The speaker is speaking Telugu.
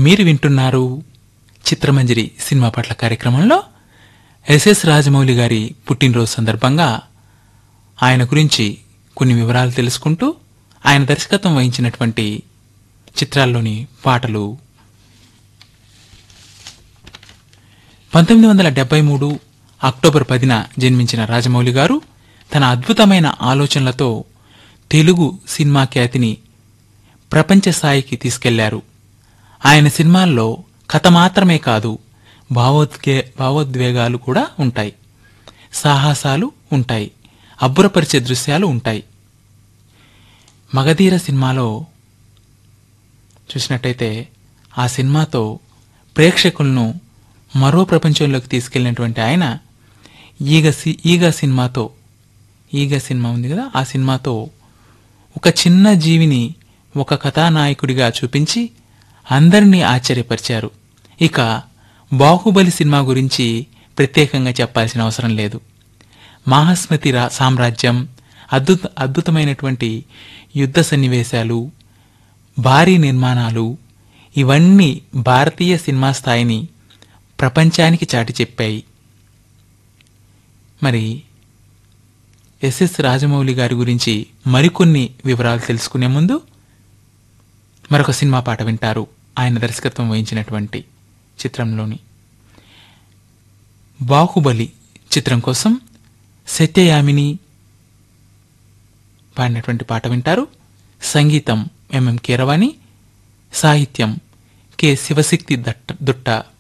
మీరు వింటున్నారు చిత్రమంజరి సినిమా పట్ల కార్యక్రమంలో ఎస్ఎస్ రాజమౌళి గారి పుట్టినరోజు సందర్భంగా ఆయన గురించి కొన్ని వివరాలు తెలుసుకుంటూ ఆయన దర్శకత్వం వహించినటువంటి చిత్రాల్లోని పాటలు పంతొమ్మిది వందల డెబ్బై మూడు అక్టోబర్ పదిన జన్మించిన రాజమౌళి గారు తన అద్భుతమైన ఆలోచనలతో తెలుగు సినిమా ఖ్యాతిని ప్రపంచ స్థాయికి తీసుకెళ్లారు ఆయన సినిమాల్లో కథ మాత్రమే కాదు భావోద్గే భావోద్వేగాలు కూడా ఉంటాయి సాహసాలు ఉంటాయి అబ్బురపరిచే దృశ్యాలు ఉంటాయి మగధీర సినిమాలో చూసినట్టయితే ఆ సినిమాతో ప్రేక్షకులను మరో ప్రపంచంలోకి తీసుకెళ్లినటువంటి ఆయన ఈగ సి ఈగ సినిమాతో ఈగ సినిమా ఉంది కదా ఆ సినిమాతో ఒక చిన్న జీవిని ఒక కథానాయకుడిగా చూపించి అందరినీ ఆశ్చర్యపరిచారు ఇక బాహుబలి సినిమా గురించి ప్రత్యేకంగా చెప్పాల్సిన అవసరం లేదు మాహస్మతి రా సామ్రాజ్యం అద్భుత అద్భుతమైనటువంటి యుద్ధ సన్నివేశాలు భారీ నిర్మాణాలు ఇవన్నీ భారతీయ సినిమా స్థాయిని ప్రపంచానికి చాటి చెప్పాయి మరి ఎస్ఎస్ రాజమౌళి గారి గురించి మరికొన్ని వివరాలు తెలుసుకునే ముందు మరొక సినిమా పాట వింటారు ఆయన దర్శకత్వం వహించినటువంటి చిత్రంలోని బాహుబలి చిత్రం కోసం సత్యయామిని పాడినటువంటి పాట వింటారు సంగీతం ఎంఎం కీరవాణి సాహిత్యం కె శివశక్తి దట్ట దుట్ట